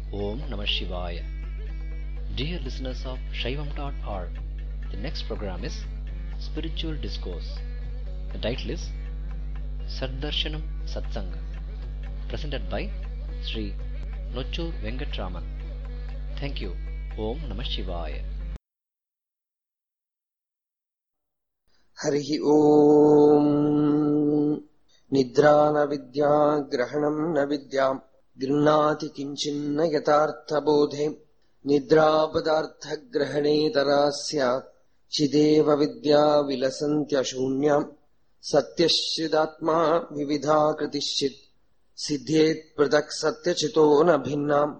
Om Namah Shivaya. Dear listeners of Shaivam.org, the next program is Spiritual Discourse. The title is Saddarshanam Satsanga, presented by Sri Nochur Venkatraman. Thank you. Om Namah Shivaya. हरिः ओम् निद्रा न विद्या ग्रहणम् न विद्याम् गृह्णाति किञ्चिन्न यथार्थबोधे निद्रापदार्थग्रहणेतरा स्यात् चिदेव विद्या विलसन्त्यशून्याम् सत्यश्चिदात्मा विविधा कृतिश्चित् सिद्धेत् पृथक् सत्यचितो न भिन्नाम्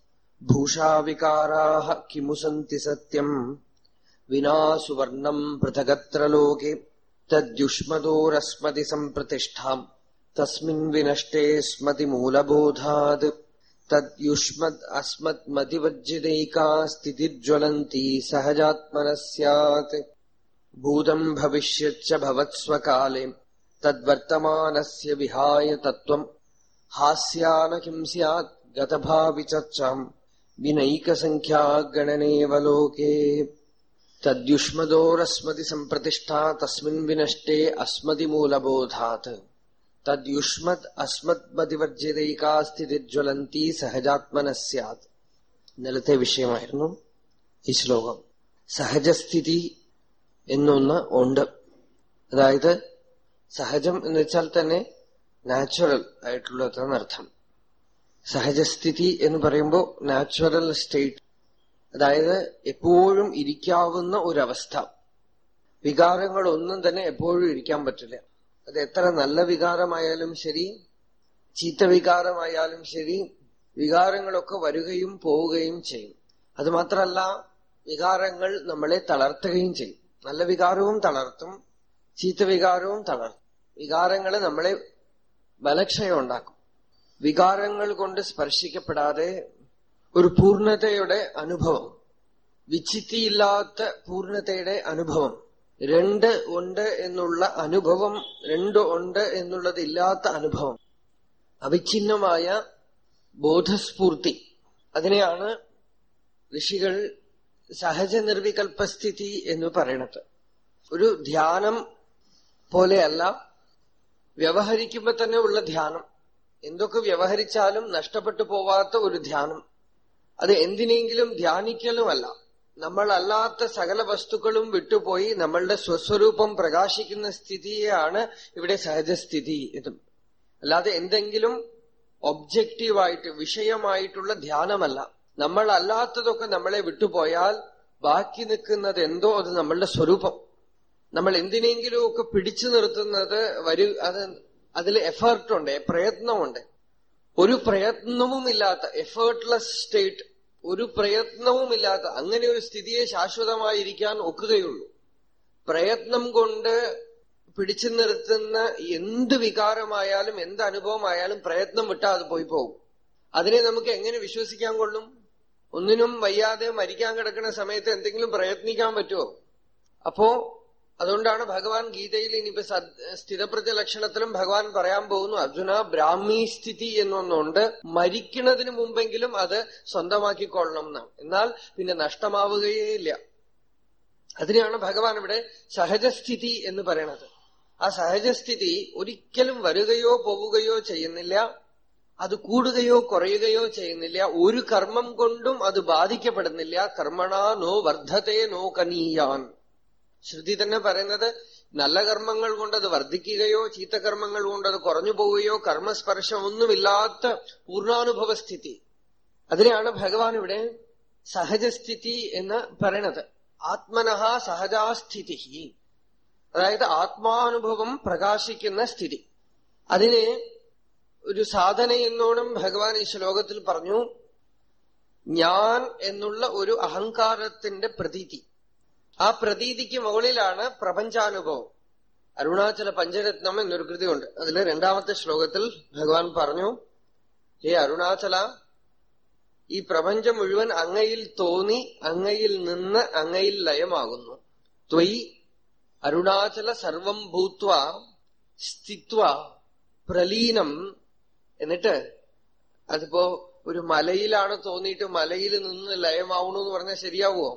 भूषाविकाराः किमु सन्ति सत्यम् विना सुवर्णम् पृथगत्र लोके तद्युष्मदोरस्मति सम्प्रतिष्ठाम् तस्मिन् विनष्टे स्मति मूलबोधात् तद्युष्मद् अस्मद्मतिवर्जितैका स्थितिज्वलन्ती सहजात्मनः स्यात् भूतम् भविष्यच्च भवत्स्वकाले तद्वर्तमानस्य विहाय तत्त्वम् हास्यान किम् स्यात् गतभाविचर्चाम् विनैकसङ्ख्या गणनेव लोके तद्युष्मदोरस्मति सम्प्रतिष्ठा तस्मिन् विनष्टे अस्मति मूलबोधात् തദ്യുഷ്മത് അസ്മത് മതിവർജിതൈകാ സ്ഥിതിജ്വലന്തി സഹജാത്മന സ്യാത് ഇന്നലത്തെ വിഷയമായിരുന്നു ഈ ശ്ലോകം സഹജസ്ഥിതി എന്നൊന്ന് ഉണ്ട് അതായത് സഹജം എന്ന് വെച്ചാൽ തന്നെ നാച്ചുറൽ ആയിട്ടുള്ളതെന്ന് അർത്ഥം സഹജസ്ഥിതി എന്ന് പറയുമ്പോൾ നാച്ചുറൽ സ്റ്റേറ്റ് അതായത് എപ്പോഴും ഇരിക്കാവുന്ന ഒരവസ്ഥ വികാരങ്ങളൊന്നും തന്നെ എപ്പോഴും ഇരിക്കാൻ പറ്റില്ല അത് എത്ര നല്ല വികാരമായാലും ശരി ചീത്ത വികാരമായാലും ശരി വികാരങ്ങളൊക്കെ വരികയും പോവുകയും ചെയ്യും അത് മാത്രമല്ല വികാരങ്ങൾ നമ്മളെ തളർത്തുകയും ചെയ്യും നല്ല വികാരവും തളർത്തും ചീത്ത വികാരവും തളർത്തും വികാരങ്ങൾ നമ്മളെ ബലക്ഷയം ഉണ്ടാക്കും വികാരങ്ങൾ കൊണ്ട് സ്പർശിക്കപ്പെടാതെ ഒരു പൂർണ്ണതയുടെ അനുഭവം വിച്ചിത്തിയില്ലാത്ത പൂർണ്ണതയുടെ അനുഭവം രണ്ട് ഉണ്ട് എന്നുള്ള അനുഭവം രണ്ട് ഉണ്ട് എന്നുള്ളത് ഇല്ലാത്ത അനുഭവം അവിഛിന്നമായ ബോധസ്ഫൂർത്തി അതിനെയാണ് ഋഷികൾ സഹജ നിർവികൽപ്പസ്ഥിതി എന്ന് പറയണത് ഒരു ധ്യാനം പോലെയല്ല വ്യവഹരിക്കുമ്പോ തന്നെ ഉള്ള ധ്യാനം എന്തൊക്കെ വ്യവഹരിച്ചാലും നഷ്ടപ്പെട്ടു പോവാത്ത ഒരു ധ്യാനം അത് എന്തിനെങ്കിലും ധ്യാനിക്കലുമല്ല നമ്മളല്ലാത്ത സകല വസ്തുക്കളും വിട്ടുപോയി നമ്മളുടെ സ്വസ്വരൂപം പ്രകാശിക്കുന്ന സ്ഥിതിയാണ് ഇവിടെ സഹജസ്ഥിതി എന്നും അല്ലാതെ എന്തെങ്കിലും ഒബ്ജക്റ്റീവായിട്ട് വിഷയമായിട്ടുള്ള ധ്യാനമല്ല നമ്മൾ അല്ലാത്തതൊക്കെ നമ്മളെ വിട്ടുപോയാൽ ബാക്കി നിൽക്കുന്നത് എന്തോ അത് നമ്മളുടെ സ്വരൂപം നമ്മൾ എന്തിനെങ്കിലുമൊക്കെ പിടിച്ചു നിർത്തുന്നത് വരു അത് അതിൽ എഫേർട്ടുണ്ട് പ്രയത്നമുണ്ട് ഒരു പ്രയത്നവുമില്ലാത്ത എഫേർട്ട്ലെസ് സ്റ്റേറ്റ് ഒരു പ്രയത്നവുമില്ലാത്ത അങ്ങനെ ഒരു സ്ഥിതിയെ ശാശ്വതമായിരിക്കാൻ ഒക്കുകയുള്ളൂ പ്രയത്നം കൊണ്ട് പിടിച്ചു നിർത്തുന്ന എന്ത് വികാരമായാലും എന്ത് അനുഭവമായാലും പ്രയത്നം വിട്ടാൽ അത് പോയി പോകും അതിനെ നമുക്ക് എങ്ങനെ വിശ്വസിക്കാൻ കൊള്ളും ഒന്നിനും വയ്യാതെ മരിക്കാൻ കിടക്കുന്ന സമയത്ത് എന്തെങ്കിലും പ്രയത്നിക്കാൻ പറ്റുമോ അപ്പോ അതുകൊണ്ടാണ് ഭഗവാൻ ഗീതയിൽ ഇനിയിപ്പോ സ്ഥിതപ്രജ്ഞ ലക്ഷണത്തിലും ഭഗവാൻ പറയാൻ പോകുന്നു അർജുന ബ്രാഹ്മി സ്ഥിതി എന്നൊന്നുണ്ട് മരിക്കുന്നതിന് മുമ്പെങ്കിലും അത് സ്വന്തമാക്കിക്കൊള്ളണം എന്നാണ് എന്നാൽ പിന്നെ നഷ്ടമാവുകയേ ഇല്ല അതിനെയാണ് ഭഗവാൻ ഇവിടെ സഹജസ്ഥിതി എന്ന് പറയണത് ആ സഹജസ്ഥിതി ഒരിക്കലും വരികയോ പോവുകയോ ചെയ്യുന്നില്ല അത് കൂടുകയോ കുറയുകയോ ചെയ്യുന്നില്ല ഒരു കർമ്മം കൊണ്ടും അത് ബാധിക്കപ്പെടുന്നില്ല കർമ്മണ നോ വർദ്ധത്തെ നോ കനീയാൻ ശ്രുതി തന്നെ പറയുന്നത് നല്ല കർമ്മങ്ങൾ കൊണ്ട് അത് വർദ്ധിക്കുകയോ ചീത്തകർമ്മങ്ങൾ കൊണ്ട് അത് കുറഞ്ഞു പോവുകയോ കർമ്മസ്പർശം ഒന്നുമില്ലാത്ത പൂർണ്ണാനുഭവ സ്ഥിതി അതിനെയാണ് ഭഗവാൻ ഇവിടെ സഹജസ്ഥിതി എന്ന് പറയണത് ആത്മനഹ സഹജാസ്ഥിതി അതായത് ആത്മാനുഭവം പ്രകാശിക്കുന്ന സ്ഥിതി അതിനെ ഒരു സാധന എന്നോണം ഭഗവാൻ ഈ ശ്ലോകത്തിൽ പറഞ്ഞു ഞാൻ എന്നുള്ള ഒരു അഹങ്കാരത്തിന്റെ പ്രതീതി ആ പ്രതീതിക്ക് മുകളിലാണ് പ്രപഞ്ചാനുഭവം അരുണാചല പഞ്ചരത്നം എന്നൊരു കൃതിയുണ്ട് അതിൽ രണ്ടാമത്തെ ശ്ലോകത്തിൽ ഭഗവാൻ പറഞ്ഞു ഹേ അരുണാചല ഈ പ്രപഞ്ചം മുഴുവൻ അങ്ങയിൽ തോന്നി അങ്ങയിൽ നിന്ന് അങ്ങയിൽ ലയമാകുന്നു ത്വയി അരുണാചല സർവം ഭൂത്വ സ്ഥിത്വ പ്രലീനം എന്നിട്ട് അതിപ്പോ ഒരു മലയിലാണ് തോന്നിയിട്ട് മലയിൽ നിന്ന് ലയമാവണു എന്ന് പറഞ്ഞാൽ ശരിയാവുമോ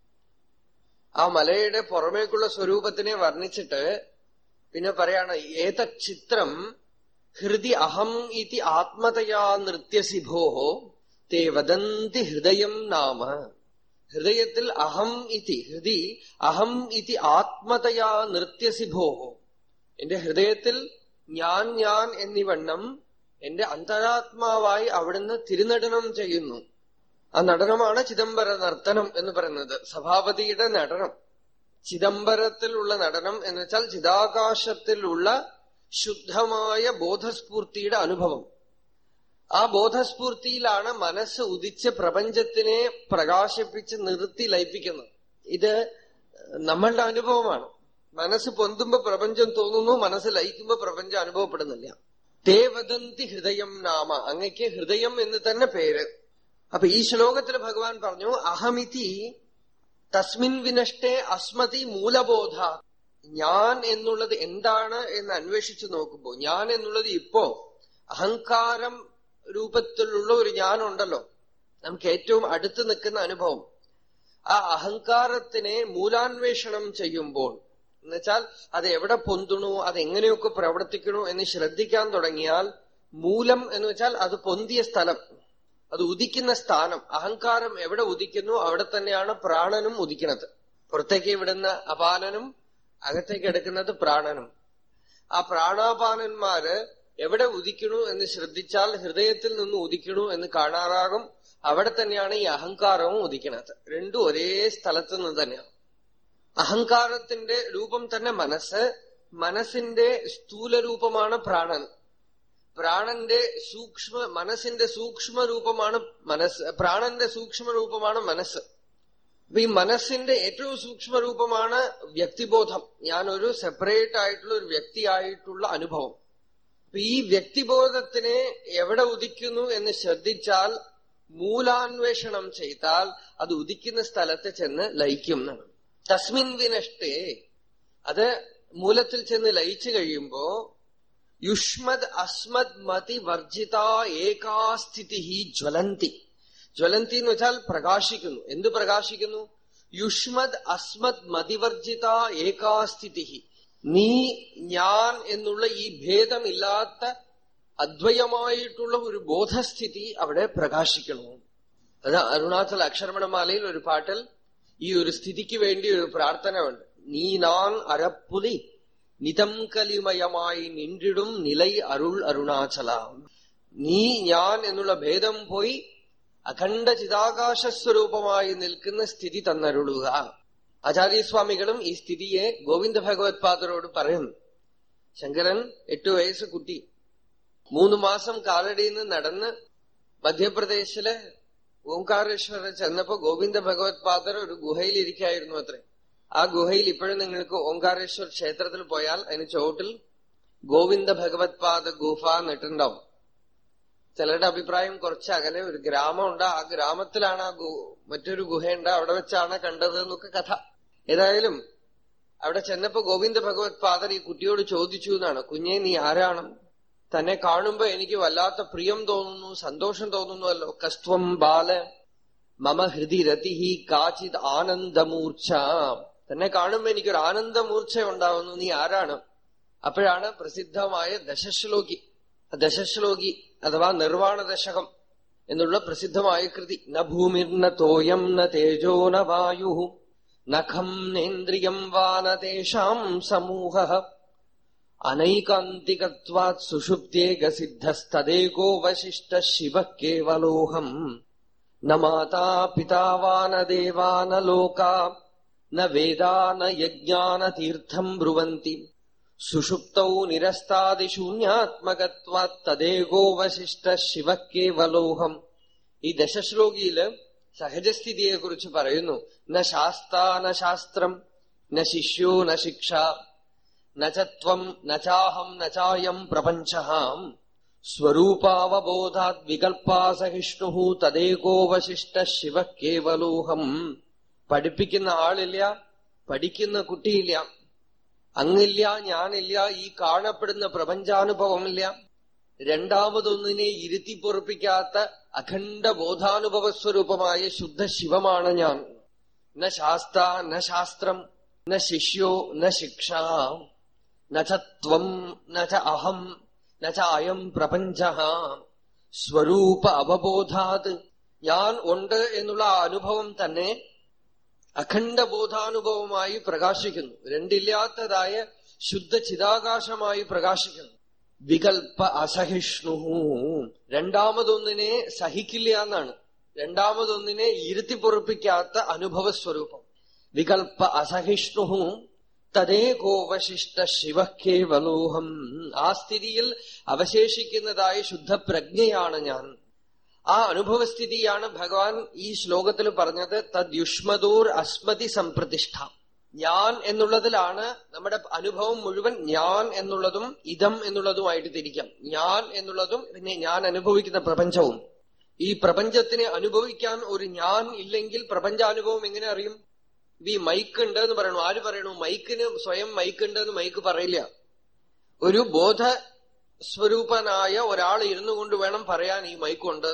ആ മലയുടെ പുറമേക്കുള്ള സ്വരൂപത്തിനെ വർണ്ണിച്ചിട്ട് പിന്നെ പറയാണ് ഏത ചിത്രം ഹൃദി അഹം ഇതി ആത്മതയാ നൃത്യസിഭോഹോ തേ വദന്തി ഹൃദയം നാമ ഹൃദയത്തിൽ അഹം ഇതി ഹൃദി അഹം ഇതി ആത്മതയാ നൃത്യസിഭോഹോ എന്റെ ഹൃദയത്തിൽ ഞാൻ ഞാൻ എന്നിവണ്ണം എന്റെ അന്തരാത്മാവായി അവിടുന്ന് തിരുനടനം ചെയ്യുന്നു ആ നടനമാണ് ചിദംബര നർത്തനം എന്ന് പറയുന്നത് സഭാപതിയുടെ നടനം ചിദംബരത്തിലുള്ള നടനം എന്ന് വെച്ചാൽ ചിതാകാശത്തിലുള്ള ശുദ്ധമായ ബോധസ്ഫൂർത്തിയുടെ അനുഭവം ആ ബോധസ്ഫൂർത്തിയിലാണ് മനസ്സ് ഉദിച്ച് പ്രപഞ്ചത്തിനെ പ്രകാശിപ്പിച്ച് നിർത്തി ലയിപ്പിക്കുന്നത് ഇത് നമ്മളുടെ അനുഭവമാണ് മനസ്സ് പൊന്തുമ്പോ പ്രപഞ്ചം തോന്നുന്നു മനസ്സ് ലയിക്കുമ്പോ പ്രപഞ്ചം അനുഭവപ്പെടുന്നില്ല തേ വദന്തി ഹൃദയം നാമ അങ്ങയ്ക്ക് ഹൃദയം എന്ന് തന്നെ പേര് അപ്പൊ ഈ ശ്ലോകത്തിൽ ഭഗവാൻ പറഞ്ഞു അഹമിതി തസ്മിൻ വിനഷ്ടേ അസ്മതി മൂലബോധ ഞാൻ എന്നുള്ളത് എന്താണ് എന്ന് അന്വേഷിച്ചു നോക്കുമ്പോ ഞാൻ എന്നുള്ളത് ഇപ്പോ അഹങ്കാരം രൂപത്തിലുള്ള ഒരു ഞാനുണ്ടല്ലോ നമുക്ക് ഏറ്റവും അടുത്ത് നിൽക്കുന്ന അനുഭവം ആ അഹങ്കാരത്തിനെ മൂലാന്വേഷണം ചെയ്യുമ്പോൾ എന്നുവെച്ചാൽ അത് എവിടെ പൊന്തുണു അത് എങ്ങനെയൊക്കെ പ്രവർത്തിക്കണു എന്ന് ശ്രദ്ധിക്കാൻ തുടങ്ങിയാൽ മൂലം എന്ന് വെച്ചാൽ അത് പൊന്തിയ സ്ഥലം അത് ഉദിക്കുന്ന സ്ഥാനം അഹങ്കാരം എവിടെ ഉദിക്കുന്നു അവിടെ തന്നെയാണ് പ്രാണനും ഉദിക്കുന്നത് പുറത്തേക്ക് വിടുന്ന അപാനനും അകത്തേക്ക് എടുക്കുന്നത് പ്രാണനും ആ പ്രാണാപാനന്മാര് എവിടെ ഉദിക്കണു എന്ന് ശ്രദ്ധിച്ചാൽ ഹൃദയത്തിൽ നിന്ന് ഉദിക്കണു എന്ന് കാണാറാകും അവിടെ തന്നെയാണ് ഈ അഹങ്കാരവും ഉദിക്കുന്നത് രണ്ടും ഒരേ സ്ഥലത്ത് നിന്ന് തന്നെയാണ് അഹങ്കാരത്തിന്റെ രൂപം തന്നെ മനസ്സ് മനസ്സിന്റെ സ്ഥൂല രൂപമാണ് പ്രാണൻ പ്രാണന്റെ സൂക്ഷ്മ മനസ്സിന്റെ സൂക്ഷ്മ രൂപമാണ് മനസ്സ് പ്രാണന്റെ സൂക്ഷ്മ രൂപമാണ് മനസ്സ് അപ്പൊ ഈ മനസ്സിന്റെ ഏറ്റവും സൂക്ഷ്മ രൂപമാണ് വ്യക്തിബോധം ഞാനൊരു സെപ്പറേറ്റ് ആയിട്ടുള്ള ഒരു വ്യക്തിയായിട്ടുള്ള അനുഭവം അപ്പൊ ഈ വ്യക്തിബോധത്തിനെ എവിടെ ഉദിക്കുന്നു എന്ന് ശ്രദ്ധിച്ചാൽ മൂലാന്വേഷണം ചെയ്താൽ അത് ഉദിക്കുന്ന സ്ഥലത്ത് ചെന്ന് ലയിക്കും എന്നാണ് തസ്മിൻ വിനഷ്ടേ അത് മൂലത്തിൽ ചെന്ന് ലയിച്ചു കഴിയുമ്പോ യുഷ്മദ് അസ്മദ് മതി വർജിത ഏകാസ്ഥിതി ജ്വലന്തി ജ്വലന്തി എന്ന് വെച്ചാൽ പ്രകാശിക്കുന്നു എന്ത് പ്രകാശിക്കുന്നു യുഷ്മദ് അസ്മദ് മതിവർജിത ഏകാസ്ഥിതി നീ ഞാൻ എന്നുള്ള ഈ ഭേദമില്ലാത്ത അദ്വയമായിട്ടുള്ള ഒരു ബോധസ്ഥിതി അവിടെ പ്രകാശിക്കണു അത് അരുണാചൽ അക്ഷരമണമാലയിൽ ഒരു പാട്ടിൽ ഈ ഒരു സ്ഥിതിക്ക് വേണ്ടി ഒരു പ്രാർത്ഥന ഉണ്ട് നീ നാൻ അരപ്പുലി നിതം കലിമയമായി നിன்றிടും നിലൈ അരുൾ അരുണാചല നീ ഞാൻ എന്നുള്ള ഭേദം പോയി അഖണ്ഡ ചിതാകാശസ്വരൂപമായി നിൽക്കുന്ന സ്ഥിതി തന്നരുളുക ആചാര്യസ്വാമികളും ഈ സ്ഥിതിയെ ഗോവിന്ദ ഭഗവത് പാദരോട് പറയുന്നു ശങ്കരൻ എട്ടു വയസ്സ് കുട്ടി മൂന്ന് മാസം കാലടിയിൽ നിന്ന് നടന്ന് മധ്യപ്രദേശിലെ ഓംകാരേശ്വര ചെന്നപ്പോ ഗോവിന്ദ ഭഗവത് പാദർ ഒരു ഗുഹയിൽ ഇരിക്കായിരുന്നു അത്രേ ആ ഗുഹയിൽ ഇപ്പോഴും നിങ്ങൾക്ക് ഓംകാരേശ്വർ ക്ഷേത്രത്തിൽ പോയാൽ അതിന് ചുവട്ടിൽ ഗോവിന്ദ ഭഗവത് പാദ ഗുഫ എന്നിട്ടുണ്ടാവും ചിലരുടെ അഭിപ്രായം കുറച്ച് അകലെ ഒരു ഗ്രാമമുണ്ട് ആ ഗ്രാമത്തിലാണ് ആ മറ്റൊരു ഗുഹയുണ്ട് അവിടെ വെച്ചാണ് കണ്ടത് എന്നൊക്കെ കഥ ഏതായാലും അവിടെ ചെന്നപ്പോ ഗോവിന്ദ ഭഗവത് പാദർ ഈ കുട്ടിയോട് ചോദിച്ചു എന്നാണ് കുഞ്ഞെ നീ ആരാണ് തന്നെ കാണുമ്പോ എനിക്ക് വല്ലാത്ത പ്രിയം തോന്നുന്നു സന്തോഷം തോന്നുന്നുവല്ലോ കസ്ത്വം ബാല മമ ഹൃദി രതിഹി കാചിത് ആനന്ദമൂർച്ച തന്നെ കാണുമ്പോ എനിക്കൊരു ആനന്ദമൂർച്ച ഉണ്ടാവുന്നു നീ ആരാണ് അപ്പോഴാണ് പ്രസിദ്ധമായ ദശശ്ലോകി ദശശ്ലോകി അഥവാ നിർവാണ ദശകം എന്നുള്ള പ്രസിദ്ധമായ കൃതി ന ഭൂമിർന തോയം ന തേജോ ന വായു നഖം നേന്ദ്രിയം വാ ന തേഷാം സമൂഹ അനൈകാന്തികത്വാത് സുഷുപ്തേക സിദ്ധസ്തദേകോ വശിഷ്ട ശിവ കേവലോഹം ന മാതാ പിതാ വാ ന ദേവാ ന ലോകാ ന വേദാ ന യജ്ഞാന തീർത്ഥം ബ്രുവന്തി സുഷുപ്തൗ നിരസ്താദിശൂന്യാത്മകത്വാത് തദേകോ വശിഷ്ട ശിവ കേവലോഹം ഈ ദശശ്ലോകിയില് സഹജസ്ഥിതിയെ കുറിച്ച് പറയുന്നു ന ശാസ്താ ന ശാസ്ത്രം ന ശിഷ്യോ ന ശിക്ഷ നചത്വം നചാഹം നചായം പ്രപഞ്ചഹാം സ്വരൂപാവബോധാത് വികൽപ്പാ സഹിഷ്ണു തദേകോ വശിഷ്ട ശിവ കേവലോഹം പഠിപ്പിക്കുന്ന ആളില്ല പഠിക്കുന്ന കുട്ടിയില്ല അങ്ങില്ല ഞാനില്ല ഈ കാണപ്പെടുന്ന പ്രപഞ്ചാനുഭവമില്ല രണ്ടാമതൊന്നിനെ ഇരുത്തി പൊറപ്പിക്കാത്ത അഖണ്ഡ ബോധാനുഭവ സ്വരൂപമായ ശുദ്ധ ശിവമാണ് ഞാൻ ന ശാസ്ത ന ശാസ്ത്രം ന ശിഷ്യോ ന ശിക്ഷ ന ച ത്വം ന ച അഹം ന ച അയം പ്രപഞ്ച സ്വരൂപ അവബോധാത് ഞാൻ ഉണ്ട് എന്നുള്ള ആ അനുഭവം തന്നെ അഖണ്ഡ ബോധാനുഭവമായി പ്രകാശിക്കുന്നു രണ്ടില്ലാത്തതായ ശുദ്ധ ചിതാകാശമായി പ്രകാശിക്കുന്നു വികൽപ്പ അസഹിഷ്ണു രണ്ടാമതൊന്നിനെ സഹിക്കില്ല എന്നാണ് രണ്ടാമതൊന്നിനെ ഇരുത്തി പൊറപ്പിക്കാത്ത അനുഭവ സ്വരൂപം വികൽപ്പ അസഹിഷ്ണു തദേകോവശിഷ്ട ശിവ കേവലോഹം ആ സ്ഥിതിയിൽ അവശേഷിക്കുന്നതായ ശുദ്ധപ്രജ്ഞയാണ് ഞാൻ ആ അനുഭവസ്ഥിതിയാണ് ഭഗവാൻ ഈ ശ്ലോകത്തിൽ പറഞ്ഞത് തദ്യുഷ്മദൂർ അസ്മതി സംപ്രതിഷ്ഠ ഞാൻ എന്നുള്ളതിലാണ് നമ്മുടെ അനുഭവം മുഴുവൻ ഞാൻ എന്നുള്ളതും ഇതം എന്നുള്ളതുമായിട്ട് തിരിക്കാം ഞാൻ എന്നുള്ളതും പിന്നെ ഞാൻ അനുഭവിക്കുന്ന പ്രപഞ്ചവും ഈ പ്രപഞ്ചത്തിനെ അനുഭവിക്കാൻ ഒരു ഞാൻ ഇല്ലെങ്കിൽ പ്രപഞ്ചാനുഭവം എങ്ങനെ അറിയും ഈ മൈക്ക് ഉണ്ട് എന്ന് പറയണു ആര് പറയണു മൈക്കിന് സ്വയം മൈക്ക് ഉണ്ട് എന്ന് മൈക്ക് പറയില്ല ഒരു ബോധ സ്വരൂപനായ ഒരാൾ ഇരുന്നു കൊണ്ട് വേണം പറയാൻ ഈ മൈക്കുണ്ട്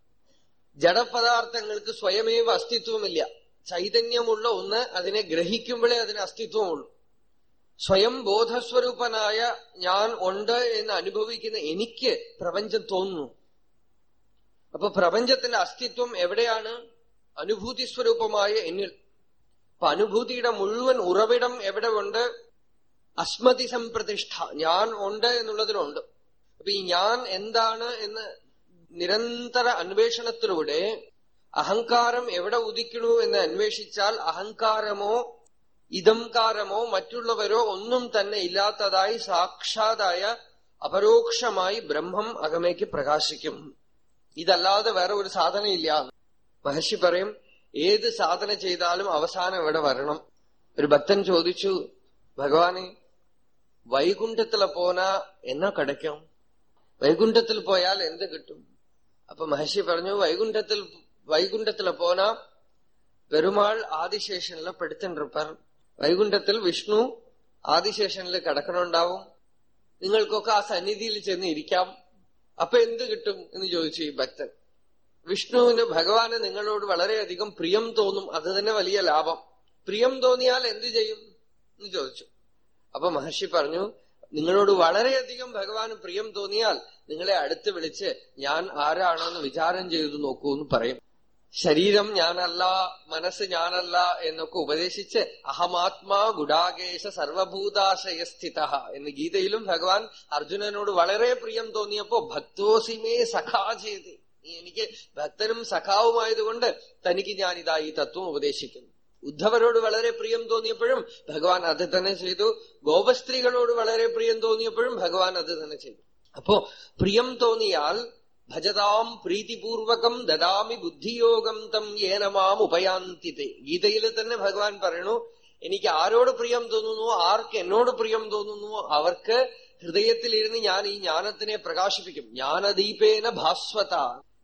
ജഡപദാർത്ഥങ്ങൾക്ക് സ്വയമേവ അസ്തിത്വമില്ല ചൈതന്യമുള്ള ഒന്ന് അതിനെ ഗ്രഹിക്കുമ്പോഴേ അതിന് അസ്തിത്വമുള്ളൂ സ്വയം ബോധസ്വരൂപനായ ഞാൻ ഉണ്ട് എന്ന് അനുഭവിക്കുന്ന എനിക്ക് പ്രപഞ്ചം തോന്നുന്നു അപ്പൊ പ്രപഞ്ചത്തിന്റെ അസ്തിത്വം എവിടെയാണ് അനുഭൂതി സ്വരൂപമായ എന്നിൽ അപ്പൊ അനുഭൂതിയുടെ മുഴുവൻ ഉറവിടം എവിടെ ഉണ്ട് അസ്മതി സംപ്രതിഷ്ഠ ഞാൻ ഉണ്ട് എന്നുള്ളതിലുണ്ട് അപ്പൊ ഈ ഞാൻ എന്താണ് എന്ന് നിരന്തര അന്വേഷണത്തിലൂടെ അഹങ്കാരം എവിടെ ഉദിക്കണു എന്ന് അന്വേഷിച്ചാൽ അഹങ്കാരമോ ഇതംകാരമോ മറ്റുള്ളവരോ ഒന്നും തന്നെ ഇല്ലാത്തതായി സാക്ഷാതായ അപരോക്ഷമായി ബ്രഹ്മം അകമേക്ക് പ്രകാശിക്കും ഇതല്ലാതെ വേറെ ഒരു സാധനയില്ല മഹർഷി പറയും ഏത് സാധന ചെയ്താലും അവസാനം ഇവിടെ വരണം ഒരു ഭക്തൻ ചോദിച്ചു ഭഗവാനെ വൈകുണ്ഠത്തില് പോനാ എന്നാ കിടക്കും വൈകുണ്ഠത്തിൽ പോയാൽ എന്ത് കിട്ടും അപ്പൊ മഹർഷി പറഞ്ഞു വൈകുണ്ഠത്തിൽ வைகுண்டத்துல போனா பெருமாள் ஆதிசேஷன்ல படுத்துருப்பார் വൈകുണ്ഠത്തിൽ വിഷ്ണു ആദിശേഷനിൽ കിടക്കണുണ്ടാവും നിങ്ങൾക്കൊക്കെ ആ സന്നിധിയിൽ ചെന്ന് ഇരിക്കാം അപ്പൊ എന്ത് കിട്ടും എന്ന് ചോദിച്ചു ഈ ഭക്തൻ വിഷ്ണുവിന് ഭഗവാന് നിങ്ങളോട് വളരെയധികം പ്രിയം തോന്നും അത് തന്നെ വലിയ ലാഭം പ്രിയം തോന്നിയാൽ എന്തു ചെയ്യും എന്ന് ചോദിച്ചു അപ്പൊ മഹർഷി പറഞ്ഞു നിങ്ങളോട് വളരെയധികം ഭഗവാന് പ്രിയം തോന്നിയാൽ നിങ്ങളെ അടുത്ത് വിളിച്ച് ഞാൻ ആരാണെന്ന് വിചാരം ചെയ്തു നോക്കൂ എന്ന് പറയും ശരീരം ഞാനല്ല മനസ്സ് ഞാനല്ല എന്നൊക്കെ ഉപദേശിച്ച് അഹമാത്മാ ഗുഡാകേശ സർവഭൂതാശയസ്ഥിത എന്ന് ഗീതയിലും ഭഗവാൻ അർജുനനോട് വളരെ പ്രിയം തോന്നിയപ്പോ ഭക്തോസിമേ സഖാ ചെയ്ത് നീ എനിക്ക് ഭക്തനും സഖാവുമായതുകൊണ്ട് തനിക്ക് ഞാൻ ഇതാ ഈ തത്വം ഉപദേശിക്കുന്നു ഉദ്ധവരോട് വളരെ പ്രിയം തോന്നിയപ്പോഴും ഭഗവാൻ അത് തന്നെ ചെയ്തു ഗോപസ്ത്രീകളോട് വളരെ പ്രിയം തോന്നിയപ്പോഴും ഭഗവാൻ അത് തന്നെ ചെയ്തു അപ്പോ പ്രിയം തോന്നിയാൽ ഭജതാം പ്രീതിപൂർവകം ദദാമി ബുദ്ധിയോഗം തം ഏനമാം ഉപയാന്തിത്തെ ഗീതയിൽ തന്നെ ഭഗവാൻ പറയണു എനിക്ക് ആരോട് പ്രിയം തോന്നുന്നു ആർക്ക് എന്നോട് പ്രിയം തോന്നുന്നു അവർക്ക് ഹൃദയത്തിലിരുന്ന് ഞാൻ ഈ ജ്ഞാനത്തിനെ പ്രകാശിപ്പിക്കും ജ്ഞാനദീപേന ഭാസ്വത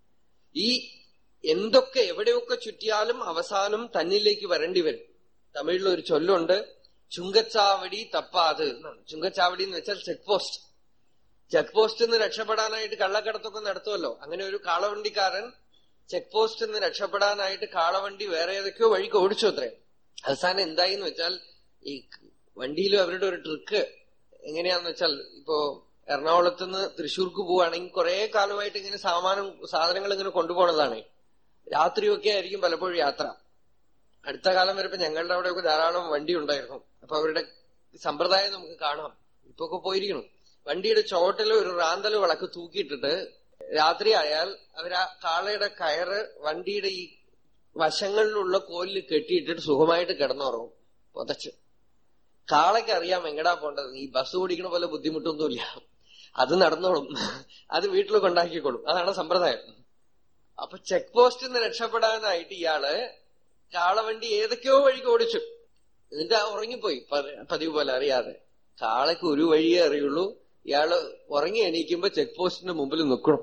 ഈ എന്തൊക്കെ എവിടെയൊക്കെ ചുറ്റിയാലും അവസാനം തന്നിലേക്ക് വരേണ്ടി വരും തമിഴിൽ ഒരു ചൊല്ലുണ്ട് ചുങ്കച്ചാവടി തപ്പാത് എന്നാണ് ചുങ്കച്ചാവടി എന്ന് വെച്ചാൽ ചെക്ക് പോസ്റ്റ് ചെക്ക് പോസ്റ്റിൽ നിന്ന് രക്ഷപ്പെടാനായിട്ട് കള്ളക്കടത്തൊക്കെ നടത്തുമല്ലോ അങ്ങനെ ഒരു കാളവണ്ടിക്കാരൻ ചെക്ക് പോസ്റ്റിൽ നിന്ന് രക്ഷപ്പെടാനായിട്ട് കാളവണ്ടി വേറെ ഏതൊക്കെയോ വഴിക്ക് ഓടിച്ചു അത്രേ അവസാനം എന്തായിന്ന് വെച്ചാൽ ഈ വണ്ടിയിലും അവരുടെ ഒരു ട്രിക്ക് എങ്ങനെയാന്ന് വെച്ചാൽ ഇപ്പോ എറണാകുളത്ത് നിന്ന് തൃശ്ശൂർക്ക് പോവുകയാണെങ്കിൽ കുറെ കാലമായിട്ട് ഇങ്ങനെ സാമാനം സാധനങ്ങൾ ഇങ്ങനെ കൊണ്ടുപോകുന്നതാണ് രാത്രിയൊക്കെ ആയിരിക്കും പലപ്പോഴും യാത്ര അടുത്ത കാലം വരുമ്പോ ഞങ്ങളുടെ അവിടെയൊക്കെ ധാരാളം വണ്ടി ഉണ്ടായിരുന്നു അപ്പൊ അവരുടെ സമ്പ്രദായം നമുക്ക് കാണാം ഇപ്പൊ ഒക്കെ പോയിരിക്കണം വണ്ടിയുടെ ചോട്ടിൽ ഒരു റാന്തൽ വിളക്ക് തൂക്കിയിട്ടിട്ട് രാത്രി ആയാൽ അവർ ആ കാളയുടെ കയറ് വണ്ടിയുടെ ഈ വശങ്ങളിലുള്ള കോലിൽ കെട്ടിയിട്ടിട്ട് സുഖമായിട്ട് കിടന്നുറങ്ങും പുതച്ച് കാളയ്ക്ക് അറിയാം എങ്ങടാ പോണ്ടത് ഈ ബസ് ഓടിക്കണ പോലെ ബുദ്ധിമുട്ടൊന്നുമില്ല അത് നടന്നോളും അത് വീട്ടിൽ കൊണ്ടാക്കിക്കോളും അതാണ് സമ്പ്രദായം അപ്പൊ ചെക്ക് പോസ്റ്റിൽ നിന്ന് രക്ഷപ്പെടാനായിട്ട് ഇയാള് കാളവണ്ടി ഏതൊക്കെയോ വഴിക്ക് ഓടിച്ചു എന്നിട്ട് ഉറങ്ങിപ്പോയി പതിവ് പോലെ അറിയാതെ കാളയ്ക്ക് ഒരു വഴിയേ അറിയുള്ളൂ ഇയാള് ഉറങ്ങി എണീക്കുമ്പോ ചെക്ക് പോസ്റ്റിന്റെ മുമ്പിൽ നിൽക്കണം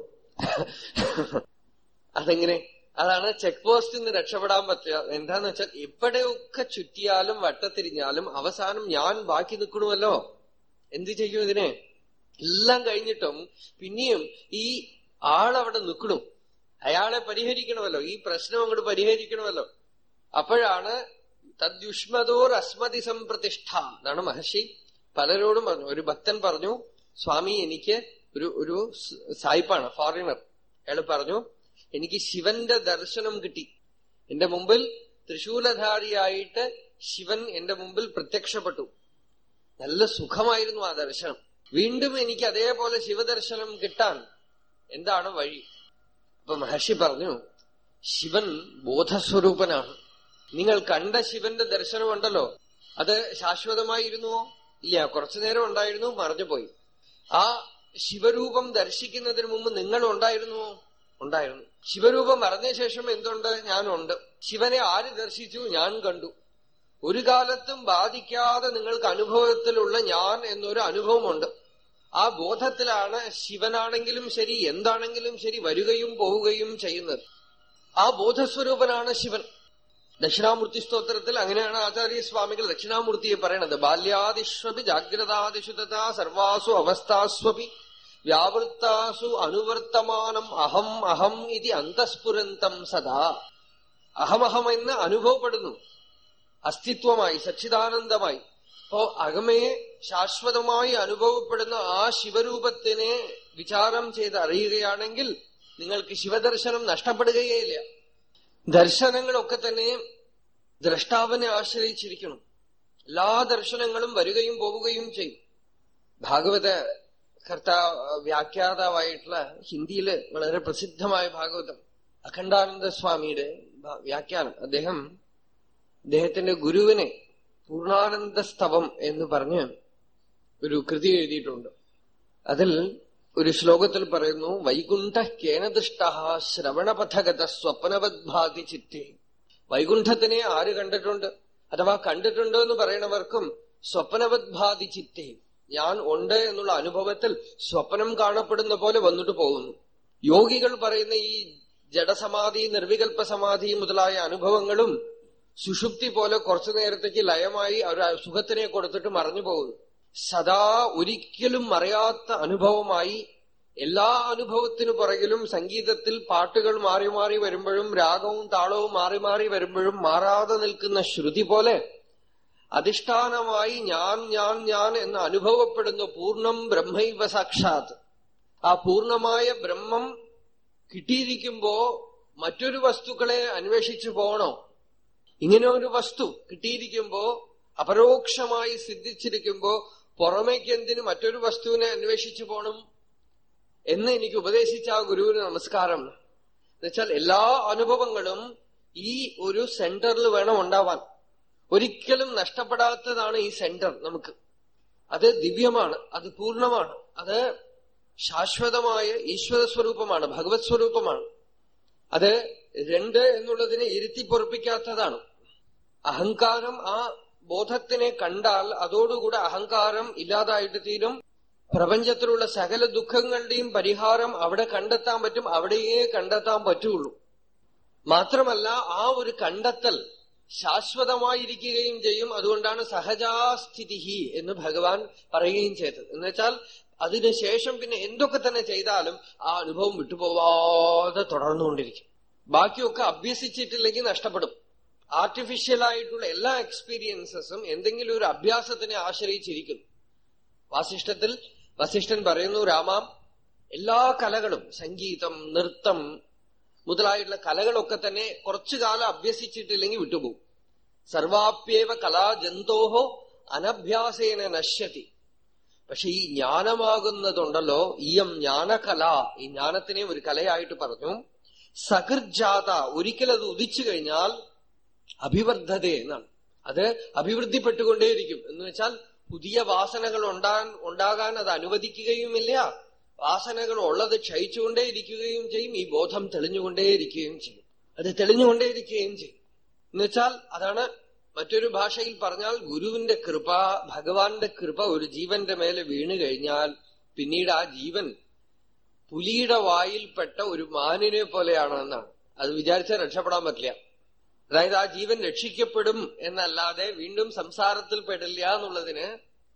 അതെങ്ങനെ അതാണ് ചെക്ക് പോസ്റ്റിൽ നിന്ന് രക്ഷപ്പെടാൻ പറ്റുക എന്താന്ന് വെച്ചാൽ എവിടെയൊക്കെ ചുറ്റിയാലും വട്ടത്തിരിഞ്ഞാലും അവസാനം ഞാൻ ബാക്കി നിൽക്കണമല്ലോ എന്ത് ചെയ്യും ഇതിനെ എല്ലാം കഴിഞ്ഞിട്ടും പിന്നെയും ഈ ആളവിടെ നിൽക്കണു അയാളെ പരിഹരിക്കണമല്ലോ ഈ പ്രശ്നം അങ്ങോട്ട് പരിഹരിക്കണമല്ലോ അപ്പോഴാണ് തദ്യുഷ്മതോർ അസ്മതി സംപ്രതിഷ്ഠ എന്നാണ് മഹർഷി പലരോടും പറഞ്ഞു ഒരു ഭക്തൻ പറഞ്ഞു സ്വാമി എനിക്ക് ഒരു ഒരു സായിപ്പാണ് ഫോറിനർ അയാൾ പറഞ്ഞു എനിക്ക് ശിവന്റെ ദർശനം കിട്ടി എന്റെ മുമ്പിൽ തൃശൂലധാരിയായിട്ട് ശിവൻ എന്റെ മുമ്പിൽ പ്രത്യക്ഷപ്പെട്ടു നല്ല സുഖമായിരുന്നു ആ ദർശനം വീണ്ടും എനിക്ക് അതേപോലെ ശിവദർശനം കിട്ടാൻ എന്താണ് വഴി അപ്പൊ മഹർഷി പറഞ്ഞു ശിവൻ ബോധസ്വരൂപനാണ് നിങ്ങൾ കണ്ട ശിവന്റെ ദർശനമുണ്ടല്ലോ അത് ശാശ്വതമായിരുന്നുവോ ഇല്ല കുറച്ചു നേരം ഉണ്ടായിരുന്നു മറഞ്ഞുപോയി ആ ശിവരൂപം ദർശിക്കുന്നതിന് മുമ്പ് നിങ്ങൾ ഉണ്ടായിരുന്നുവോ ഉണ്ടായിരുന്നു ശിവരൂപം മറഞ്ഞ ശേഷം എന്തുണ്ട് ഞാനുണ്ട് ശിവനെ ആര് ദർശിച്ചു ഞാൻ കണ്ടു ഒരു കാലത്തും ബാധിക്കാതെ നിങ്ങൾക്ക് അനുഭവത്തിലുള്ള ഞാൻ എന്നൊരു അനുഭവമുണ്ട് ആ ബോധത്തിലാണ് ശിവനാണെങ്കിലും ശരി എന്താണെങ്കിലും ശരി വരികയും പോവുകയും ചെയ്യുന്നത് ആ ബോധസ്വരൂപനാണ് ശിവൻ ദക്ഷിണാമൂർത്തി സ്തോത്രത്തിൽ അങ്ങനെയാണ് ആചാര്യസ്വാമികൾ ദക്ഷിണാമൂർത്തിയെ പറയണത് ബാല്യാദിഷ്വപി ജാഗ്രതാദിഷു തഥാ സർവാസു അവസ്ഥാസ്വപി വ്യാവൃത്താസു അനുവർത്തമാനം അഹം അഹം ഇതി അന്തസ്ഫുരന്തം സദാ അഹമഹം എന്ന് അനുഭവപ്പെടുന്നു അസ്തിത്വമായി സച്ചിദാനന്ദമായി അപ്പോ അകമയെ ശാശ്വതമായി അനുഭവപ്പെടുന്ന ആ ശിവരൂപത്തിനെ വിചാരം ചെയ്ത് അറിയുകയാണെങ്കിൽ നിങ്ങൾക്ക് ശിവദർശനം നഷ്ടപ്പെടുകയില്ല ദർശനങ്ങളൊക്കെ തന്നെ ദ്രഷ്ടാവിനെ ആശ്രയിച്ചിരിക്കണം എല്ലാ ദർശനങ്ങളും വരികയും പോവുകയും ചെയ്യും ഭാഗവത കർത്താ വ്യാഖ്യാതാവായിട്ടുള്ള ഹിന്ദിയില് വളരെ പ്രസിദ്ധമായ ഭാഗവതം അഖണ്ഡാനന്ദ സ്വാമിയുടെ വ്യാഖ്യാനം അദ്ദേഹം അദ്ദേഹത്തിന്റെ ഗുരുവിനെ പൂർണാനന്ദ സ്തവം എന്ന് പറഞ്ഞ് ഒരു കൃതി എഴുതിയിട്ടുണ്ട് അതിൽ ഒരു ശ്ലോകത്തിൽ പറയുന്നു വൈകുണ്ഠ കേനദൃഷ്ട ശ്രവണപഥഗത സ്വപ്നവദ്ഭാതി ചിത്തി വൈകുണ്ഠത്തിനെ ആര് കണ്ടിട്ടുണ്ട് അഥവാ കണ്ടിട്ടുണ്ടോ എന്ന് പറയണവർക്കും സ്വപ്നവദ്ഭാതി ചിത്തി ഞാൻ ഉണ്ട് എന്നുള്ള അനുഭവത്തിൽ സ്വപ്നം കാണപ്പെടുന്ന പോലെ വന്നിട്ട് പോകുന്നു യോഗികൾ പറയുന്ന ഈ ജഡസമാധി നിർവികൽപ്പ സമാധി മുതലായ അനുഭവങ്ങളും സുഷുപ്തി പോലെ കുറച്ചു നേരത്തേക്ക് ലയമായി ഒരു സുഖത്തിനെ കൊടുത്തിട്ട് മറഞ്ഞു പോകുന്നു സദാ ഒരിക്കലും മറയാത്ത അനുഭവമായി എല്ലാ അനുഭവത്തിനു പുറകിലും സംഗീതത്തിൽ പാട്ടുകൾ മാറി മാറി വരുമ്പോഴും രാഗവും താളവും മാറി മാറി വരുമ്പോഴും മാറാതെ നിൽക്കുന്ന ശ്രുതി പോലെ അധിഷ്ഠാനമായി ഞാൻ ഞാൻ ഞാൻ എന്ന് അനുഭവപ്പെടുന്ന പൂർണ്ണം ബ്രഹ്മൈവ സാക്ഷാത് ആ പൂർണമായ ബ്രഹ്മം കിട്ടിയിരിക്കുമ്പോ മറ്റൊരു വസ്തുക്കളെ അന്വേഷിച്ചു പോകണോ ഇങ്ങനെ ഒരു വസ്തു കിട്ടിയിരിക്കുമ്പോ അപരോക്ഷമായി സിദ്ധിച്ചിരിക്കുമ്പോ പുറമേക്ക് എന്തിന് മറ്റൊരു വസ്തുവിനെ അന്വേഷിച്ചു പോണം എന്ന് എനിക്ക് ഉപദേശിച്ച ആ ഗുരുവിന് നമസ്കാരം എന്നുവെച്ചാൽ എല്ലാ അനുഭവങ്ങളും ഈ ഒരു സെന്ററിൽ വേണം ഉണ്ടാവാൻ ഒരിക്കലും നഷ്ടപ്പെടാത്തതാണ് ഈ സെന്റർ നമുക്ക് അത് ദിവ്യമാണ് അത് പൂർണ്ണമാണ് അത് ശാശ്വതമായ ഈശ്വര സ്വരൂപമാണ് ഭഗവത് സ്വരൂപമാണ് അത് രണ്ട് എന്നുള്ളതിനെ ഇരുത്തി പൊറപ്പിക്കാത്തതാണ് അഹങ്കാരം ആ ബോധത്തിനെ കണ്ടാൽ അതോടുകൂടെ അഹങ്കാരം ഇല്ലാതായിട്ട് തീരും പ്രപഞ്ചത്തിലുള്ള സകല ദുഃഖങ്ങളുടെയും പരിഹാരം അവിടെ കണ്ടെത്താൻ പറ്റും അവിടെയേ കണ്ടെത്താൻ പറ്റുള്ളൂ മാത്രമല്ല ആ ഒരു കണ്ടെത്തൽ ശാശ്വതമായിരിക്കുകയും ചെയ്യും അതുകൊണ്ടാണ് സഹജാസ്ഥിതി എന്ന് ഭഗവാൻ പറയുകയും ചെയ്തത് എന്നുവെച്ചാൽ അതിനുശേഷം പിന്നെ എന്തൊക്കെ തന്നെ ചെയ്താലും ആ അനുഭവം വിട്ടുപോവാതെ തുടർന്നുകൊണ്ടിരിക്കും ബാക്കിയൊക്കെ അഭ്യസിച്ചിട്ടില്ലെങ്കിൽ നഷ്ടപ്പെടും ആർട്ടിഫിഷ്യൽ ആയിട്ടുള്ള എല്ലാ എക്സ്പീരിയൻസസും എന്തെങ്കിലും ഒരു അഭ്യാസത്തിനെ ആശ്രയിച്ചിരിക്കുന്നു വാസിഷ്ഠത്തിൽ വസിഷ്ഠൻ പറയുന്നു രാമാം എല്ലാ കലകളും സംഗീതം നൃത്തം മുതലായിട്ടുള്ള കലകളൊക്കെ തന്നെ കുറച്ചു കാലം അഭ്യസിച്ചിട്ടില്ലെങ്കിൽ വിട്ടുപോകും സർവാപ്യേവ കലാ ജന്തോഹോ അനഭ്യാസേന നശ്യതി പക്ഷെ ഈ ജ്ഞാനമാകുന്നതുണ്ടല്ലോ ഈയം ജ്ഞാനകല ഈ ജ്ഞാനത്തിനെ ഒരു കലയായിട്ട് പറഞ്ഞു സകൃജാത ഒരിക്കലത് ഉദിച്ചു കഴിഞ്ഞാൽ അഭിവർദ്ധത എന്നാണ് അത് അഭിവൃദ്ധിപ്പെട്ടുകൊണ്ടേയിരിക്കും എന്ന് വെച്ചാൽ പുതിയ വാസനകൾ ഉണ്ടാൻ ഉണ്ടാകാൻ അത് അനുവദിക്കുകയുമില്ല വാസനകൾ ഉള്ളത് ക്ഷയിച്ചുകൊണ്ടേയിരിക്കുകയും ചെയ്യും ഈ ബോധം തെളിഞ്ഞുകൊണ്ടേയിരിക്കുകയും ചെയ്യും അത് തെളിഞ്ഞുകൊണ്ടേയിരിക്കുകയും ചെയ്യും എന്നുവെച്ചാൽ അതാണ് മറ്റൊരു ഭാഷയിൽ പറഞ്ഞാൽ ഗുരുവിന്റെ കൃപ ഭഗവാന്റെ കൃപ ഒരു ജീവന്റെ മേലെ വീണു കഴിഞ്ഞാൽ പിന്നീട് ആ ജീവൻ പുലിയുടെ വായിൽപ്പെട്ട ഒരു മാനിനെ പോലെയാണ് എന്നാണ് അത് വിചാരിച്ചാൽ രക്ഷപ്പെടാൻ പറ്റില്ല അതായത് ആ ജീവൻ രക്ഷിക്കപ്പെടും എന്നല്ലാതെ വീണ്ടും സംസാരത്തിൽ പെടില്ല എന്നുള്ളതിന്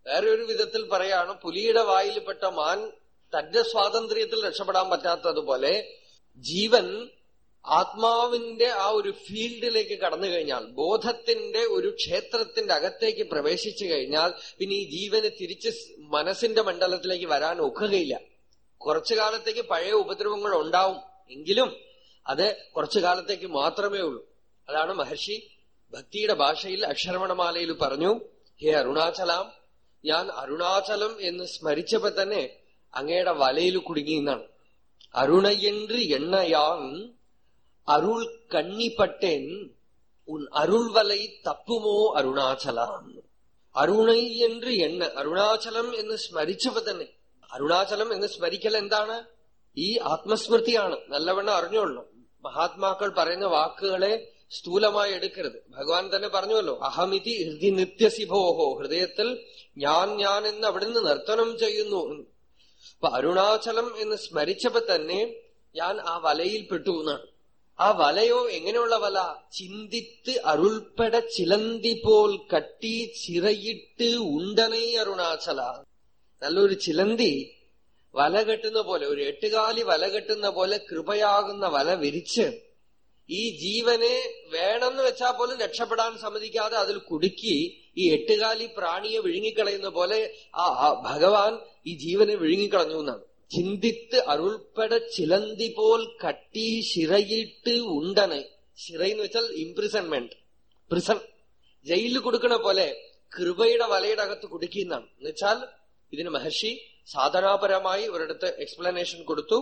വേറെ ഒരു വിധത്തിൽ പറയാണ് പുലിയുടെ വായിൽപ്പെട്ട മാൻ തന്റെ സ്വാതന്ത്ര്യത്തിൽ രക്ഷപ്പെടാൻ പറ്റാത്തതുപോലെ ജീവൻ ആത്മാവിന്റെ ആ ഒരു ഫീൽഡിലേക്ക് കടന്നു കഴിഞ്ഞാൽ ബോധത്തിന്റെ ഒരു ക്ഷേത്രത്തിന്റെ അകത്തേക്ക് പ്രവേശിച്ചു കഴിഞ്ഞാൽ പിന്നെ ഈ ജീവന് തിരിച്ച് മനസ്സിന്റെ മണ്ഡലത്തിലേക്ക് വരാൻ ഒക്കുകയില്ല കുറച്ചു കാലത്തേക്ക് പഴയ ഉപദ്രവങ്ങൾ ഉണ്ടാവും എങ്കിലും അത് കുറച്ചു കാലത്തേക്ക് മാത്രമേ ഉള്ളൂ അതാണ് മഹർഷി ഭക്തിയുടെ ഭാഷയിൽ അക്ഷരമണമാലയിൽ പറഞ്ഞു ഹേ അരുണാചലാം ഞാൻ അരുണാചലം എന്ന് സ്മരിച്ചപ്പോ തന്നെ അങ്ങയുടെ വലയിൽ കുടുങ്ങിയെന്നാണ് അരുണയെன்று എണ്ണയാൻ അരുൾ കണ്ണിപ്പട്ടേൻ ഉൻ അരുൾവലൈ തപ്പുമോ അരുണാചലാം അരുണൈ എന്ന് എണ്ണ അരുണാചലം എന്ന് സ്മരിച്ചപ്പോ തന്നെ അരുണാചലം എന്ന് സ്മരിക്കൽ എന്താണ് ഈ ആത്മസ്മൃതിയാണ് നല്ലവണ്ണം അറിഞ്ഞോളൂ മഹാത്മാക്കൾ പറയുന്ന വാക്കുകളെ സ്ഥൂലമായി എടുക്കരുത് ഭഗവാൻ തന്നെ പറഞ്ഞുവല്ലോ അഹമിതി ഹൃദി നിത്യസിഭോഹോ ഹൃദയത്തിൽ ഞാൻ ഞാൻ എന്ന് അവിടുന്ന് നർത്തനം ചെയ്യുന്നു അപ്പൊ അരുണാചലം എന്ന് സ്മരിച്ചപ്പോ തന്നെ ഞാൻ ആ വലയിൽ പെട്ടു എന്നാണ് ആ വലയോ എങ്ങനെയുള്ള വല ചിന്തിത്ത് അരുൾപ്പെട ചിലന്തി പോൽ കട്ടി ചിറയിട്ട് ഉണ്ടനൈ അരുണാചല നല്ലൊരു ചിലന്തി വല കെട്ടുന്ന പോലെ ഒരു എട്ടുകാലി വല കെട്ടുന്ന പോലെ കൃപയാകുന്ന വല വിരിച്ച് ഈ ജീവനെ വേണമെന്ന് വെച്ചാൽ പോലും രക്ഷപ്പെടാൻ സമ്മതിക്കാതെ അതിൽ കുടുക്കി ഈ എട്ടുകാലി പ്രാണിയെ വിഴുങ്ങിക്കളയുന്ന പോലെ ആ ഭഗവാൻ ഈ ജീവനെ വിഴുങ്ങിക്കളഞ്ഞു എന്നാണ് ചിന്തിത്ത് അരുൾപ്പെട ചിലന്തി പോൽ കട്ടി ശിറയിട്ട് ഉണ്ടനെ ശിറയെന്ന് വെച്ചാൽ ഇംപ്രിസൺമെന്റ് പ്രിസൺ ജയിലിൽ കൊടുക്കണ പോലെ കൃപയുടെ വലയുടെ അകത്ത് കുടുക്കിയെന്നാണ് എന്നുവെച്ചാൽ ഇതിന് മഹർഷി സാധനാപരമായി ഒരിടത്ത് എക്സ്പ്ലനേഷൻ കൊടുത്തു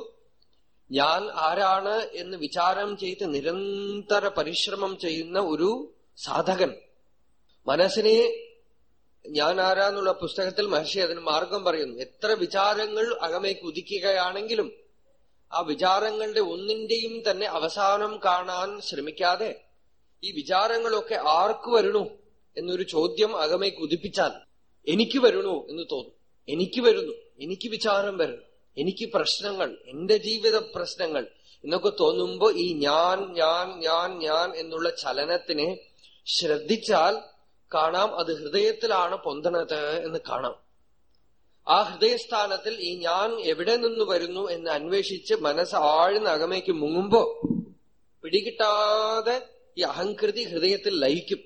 ഞാൻ ആരാണ് എന്ന് വിചാരം ചെയ്ത് നിരന്തര പരിശ്രമം ചെയ്യുന്ന ഒരു സാധകൻ മനസ്സിനെ ഞാൻ ആരാന്നുള്ള പുസ്തകത്തിൽ മഹർഷി അതിന് മാർഗം പറയുന്നു എത്ര വിചാരങ്ങൾ അകമേക്ക് ഉദിക്കുകയാണെങ്കിലും ആ വിചാരങ്ങളുടെ ഒന്നിന്റെയും തന്നെ അവസാനം കാണാൻ ശ്രമിക്കാതെ ഈ വിചാരങ്ങളൊക്കെ ആർക്ക് വരണു എന്നൊരു ചോദ്യം അകമേക്ക് ഉദിപ്പിച്ചാൽ എനിക്ക് വരണു എന്ന് തോന്നും എനിക്ക് വരുന്നു എനിക്ക് വിചാരം വരുന്നു എനിക്ക് പ്രശ്നങ്ങൾ എന്റെ ജീവിത പ്രശ്നങ്ങൾ എന്നൊക്കെ തോന്നുമ്പോ ഈ ഞാൻ ഞാൻ ഞാൻ ഞാൻ എന്നുള്ള ചലനത്തിനെ ശ്രദ്ധിച്ചാൽ കാണാം അത് ഹൃദയത്തിലാണ് പൊന്തണത് എന്ന് കാണാം ആ ഹൃദയസ്ഥാനത്തിൽ ഈ ഞാൻ എവിടെ നിന്ന് വരുന്നു എന്ന് അന്വേഷിച്ച് മനസ്സ് ആഴ്ന്ന അകമേക്ക് മുങ്ങുമ്പോ പിടികിട്ടാതെ ഈ അഹങ്കൃതി ഹൃദയത്തിൽ ലയിക്കും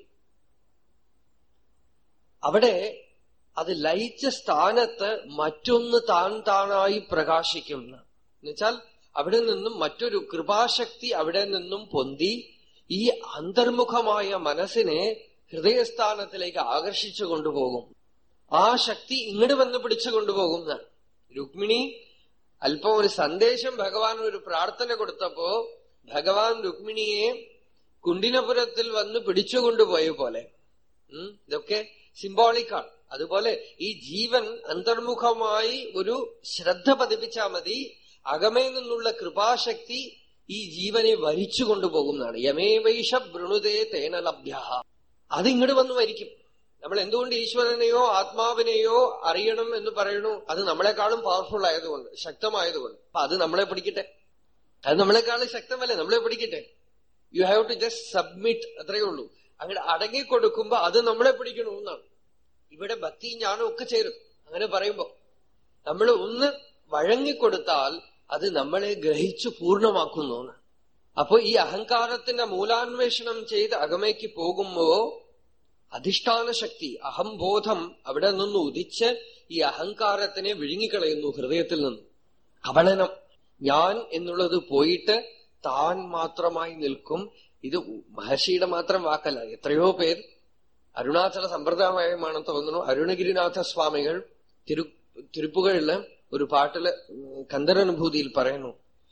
അവിടെ അത് ലയിച്ച സ്ഥാനത്ത് മറ്റൊന്ന് താൻ താനായി പ്രകാശിക്കും എന്നുവെച്ചാൽ അവിടെ നിന്നും മറ്റൊരു കൃപാശക്തി അവിടെ നിന്നും പൊന്തി ഈ അന്തർമുഖമായ മനസ്സിനെ ഹൃദയസ്ഥാനത്തിലേക്ക് ആകർഷിച്ചു കൊണ്ടുപോകും ആ ശക്തി ഇങ്ങോട്ട് വന്ന് പിടിച്ചു കൊണ്ടുപോകും എന്നാണ് രുക്മിണി അല്പം ഒരു സന്ദേശം ഭഗവാൻ ഒരു പ്രാർത്ഥന കൊടുത്തപ്പോ ഭഗവാൻ രുക്മിണിയെ കുണ്ടിനപുരത്തിൽ വന്ന് പിടിച്ചുകൊണ്ടുപോയ പോലെ ഇതൊക്കെ സിംബോളിക്കാണ് അതുപോലെ ഈ ജീവൻ അന്തർമുഖമായി ഒരു ശ്രദ്ധ പതിപ്പിച്ചാൽ മതി അകമേ നിന്നുള്ള കൃപാശക്തി ഈ ജീവനെ വരിച്ചു കൊണ്ടുപോകുന്നതാണ് യമേവൈഷ വൃണുതേ തേന ലഭ്യ അത് ഇങ്ങോട്ട് വന്ന് വരിക്കും നമ്മൾ എന്തുകൊണ്ട് ഈശ്വരനെയോ ആത്മാവിനെയോ അറിയണം എന്ന് പറയണു അത് നമ്മളെക്കാളും പവർഫുൾ ആയതുകൊണ്ട് ശക്തമായതുകൊണ്ട് അപ്പൊ അത് നമ്മളെ പിടിക്കട്ടെ അത് നമ്മളെക്കാളും ശക്തമല്ലേ നമ്മളെ പിടിക്കട്ടെ you have to just submit അത്രയേ ഉള്ളൂ അങ്ങനെ അടങ്ങിക്കൊടുക്കുമ്പോ അത് നമ്മളെ പിടിക്കണു എന്നാണ് ഇവിടെ ഭക്തി ജ്ഞാനം ഒക്കെ ചേരും അങ്ങനെ പറയുമ്പോ നമ്മൾ ഒന്ന് വഴങ്ങിക്കൊടുത്താൽ അത് നമ്മളെ ഗ്രഹിച്ചു പൂർണ്ണമാക്കുന്നു അപ്പോ ഈ അഹങ്കാരത്തിന്റെ മൂലാന്വേഷണം ചെയ്ത് അകമയ്ക്ക് പോകുമ്പോ അധിഷ്ഠാന ശക്തി അഹംബോധം അവിടെ നിന്ന് ഉദിച്ച് ഈ അഹങ്കാരത്തിനെ വിഴുങ്ങിക്കളയുന്നു ഹൃദയത്തിൽ നിന്ന് കവളനം ഞാൻ എന്നുള്ളത് പോയിട്ട് താൻ മാത്രമായി നിൽക്കും ഇത് മഹർഷിയുടെ മാത്രം വാക്കല്ല എത്രയോ പേർ അരുണാചല സമ്പ്രദായമാണെന്ന് തോന്നുന്നു അരുണഗിരിനാഥ സ്വാമികൾ തിരു തിരുപ്പുകളില് ഒരു പാട്ടില് കന്ദരനുഭൂതിയിൽ പറയുന്നു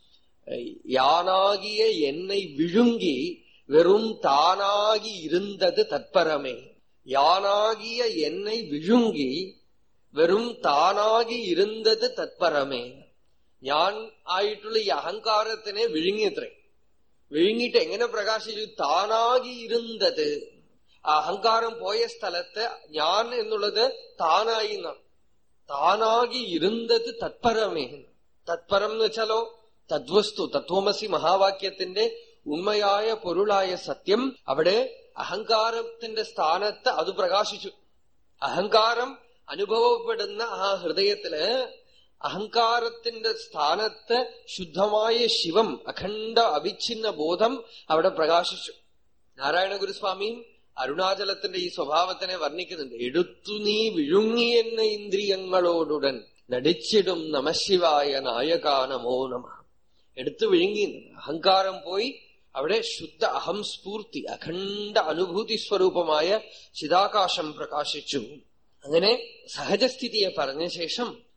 யானாகிய என்னை விழுங்கி வெறும் தானாகி இருந்தது தற்பரமே யானாகிய என்னை விழுங்கி വെറും താനാകി ഇരുന്നത് തത്പരമേ ഞാൻ ആയിട്ടുള്ള ഈ അഹങ്കാരത്തിനെ വിഴുങ്ങിയത്രേ വിഴുങ്ങിയിട്ട് എങ്ങനെ പ്രകാശിച്ചു താനാകി ഇരുന്നത് ആ അഹങ്കാരം പോയ സ്ഥലത്ത് ഞാൻ എന്നുള്ളത് താനായി എന്നാണ് താനാകി ഇരുന്നത് തത്പരമേ തത്പരം എന്ന് വെച്ചാലോ തദ്വസ്തു തത്വമസി മഹാവാക്യത്തിന്റെ ഉണ്മയായ പൊരുളായ സത്യം അവിടെ അഹങ്കാരത്തിന്റെ സ്ഥാനത്ത് അത് പ്രകാശിച്ചു അഹങ്കാരം അനുഭവപ്പെടുന്ന ആ ഹൃദയത്തില് അഹങ്കാരത്തിന്റെ സ്ഥാനത്ത് ശുദ്ധമായ ശിവം അഖണ്ഡ അവിഛിന്ന ബോധം അവിടെ പ്രകാശിച്ചു നാരായണ ഗുരുസ്വാമിയും അരുണാചലത്തിന്റെ ഈ സ്വഭാവത്തിനെ വർണ്ണിക്കുന്നുണ്ട് എടുത്തു നീ വിഴുങ്ങിയെന്ന ഇന്ദ്രിയങ്ങളോടുടൻ നടിച്ചിടും നമശിവായ നായകാനമോ നമ എടുത്തു വിഴുങ്ങി അഹങ്കാരം പോയി അവിടെ ശുദ്ധ അഹം സ്ഫൂർത്തി അഖണ്ഡ അനുഭൂതി സ്വരൂപമായ ചിതാകാശം പ്രകാശിച്ചു അങ്ങനെ സഹജസ്ഥിതിയെ പറഞ്ഞ ശേഷം